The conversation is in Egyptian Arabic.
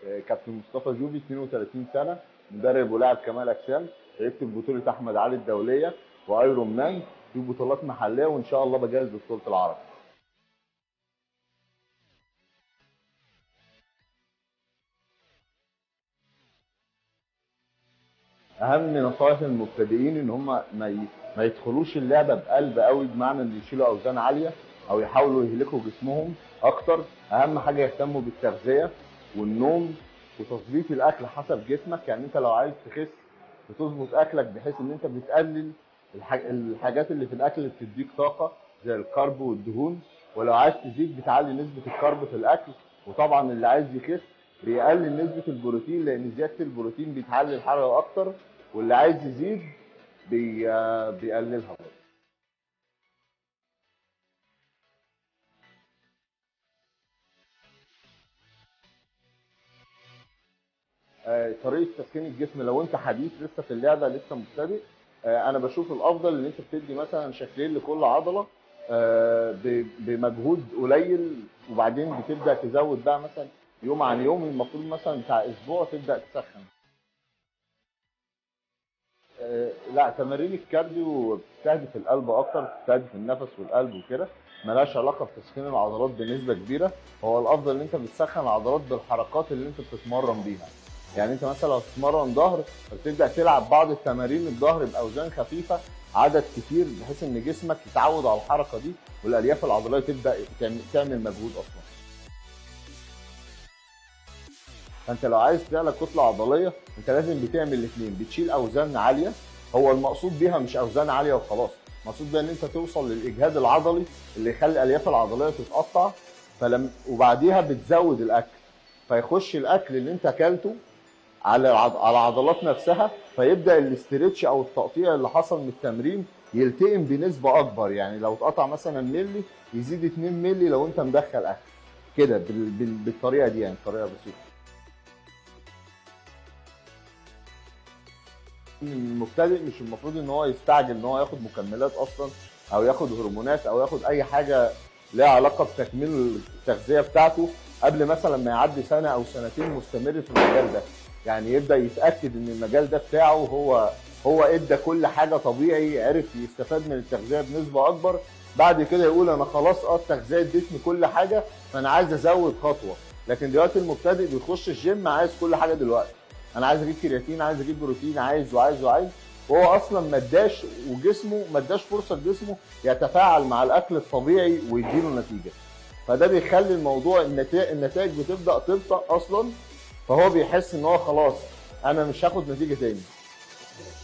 آه، كابتن مصطفى جوبي 32 سنه مدرب ولاعب كمال اجسام لعبت ببطوله احمد علي الدوليه وايرون مان في بطولات محليه وان شاء الله بجهز ببطوله العرب اهم نصائح المبتدئين ان هم ما ي- ما يدخلوش اللعبه بقلب قوي بمعنى ان يشيلوا اوزان عاليه او يحاولوا يهلكوا جسمهم اكتر اهم حاجه يهتموا بالتغذيه والنوم وتظبيط الاكل حسب جسمك يعني انت لو عايز تخس بتظبط اكلك بحيث ان انت بتقلل الح- الحاجات اللي في الاكل اللي بتديك طاقه زي الكرب والدهون ولو عايز تزيد بتعلي نسبه الكرب في الاكل وطبعا اللي عايز يخس بيقلل نسبه البروتين لان زياده البروتين بتعلي الحرق اكتر واللي عايز يزيد بي... آه، بيقللها برضه. آه، طريقه تسخين الجسم لو انت حديث لسه في اللعبه لسه مبتدئ آه، انا بشوف الافضل ان انت بتدي مثلا شكلين لكل عضله آه، ب- بمجهود قليل وبعدين بتبدا تزود بقى مثلا يوم عن يوم المفروض مثلا بتاع اسبوع تبدا تسخن آه، لا تمارين الكارديو بتستهدف القلب اكتر بتستهدف النفس والقلب وكده ملهاش علاقه بتسخين العضلات بنسبه كبيره هو الافضل ان انت بتسخن العضلات بالحركات اللي انت بتتمرن بيها يعني انت مثلا لو بتتمرن ظهر فبتبدا تلعب بعض التمارين الظهر باوزان خفيفه عدد كتير بحيث ان جسمك يتعود على الحركه دي والالياف العضليه تبدا تعمل- تعمل مجهود اصلا فانت لو عايز تعلى كتله عضليه انت لازم بتعمل الاثنين بتشيل اوزان عاليه هو المقصود بيها مش اوزان عاليه وخلاص المقصود بيها ان انت توصل للاجهاد العضلي اللي يخلي الالياف العضليه تتقطع فلم وبعديها بتزود الاكل فيخش الاكل اللي انت اكلته على العض... على العضلات نفسها فيبدا الاسترتش او التقطيع اللي حصل من التمرين يلتئم بنسبه اكبر يعني لو اتقطع مثلا ملي يزيد 2 ملي لو انت مدخل اكل كده بال... بال... بالطريقه دي يعني طريقه بسيطه المبتدئ مش المفروض ان هو يستعجل ان هو ياخد مكملات اصلا او ياخد هرمونات او ياخد اي حاجه ليها علاقه بتكميل التغذيه بتاعته قبل مثلا ما يعدي سنه او سنتين مستمر في المجال ده يعني يبدا يتاكد ان المجال ده بتاعه هو هو ادى كل حاجه طبيعي عرف يستفاد من التغذيه بنسبه اكبر بعد كده يقول انا خلاص اه التغذيه ادتني كل حاجه فانا عايز ازود خطوه لكن دلوقتي المبتدئ بيخش الجيم عايز كل حاجه دلوقتي انا عايز اجيب كرياتين عايز اجيب بروتين عايز وعايز وعايز وهو اصلا ما اداش وجسمه ما اداش فرصه لجسمه يتفاعل مع الاكل الطبيعي ويديله نتيجه فده بيخلي الموضوع النتائج النتائج بتبدا تبطأ اصلا فهو بيحس ان هو خلاص انا مش هاخد نتيجه تاني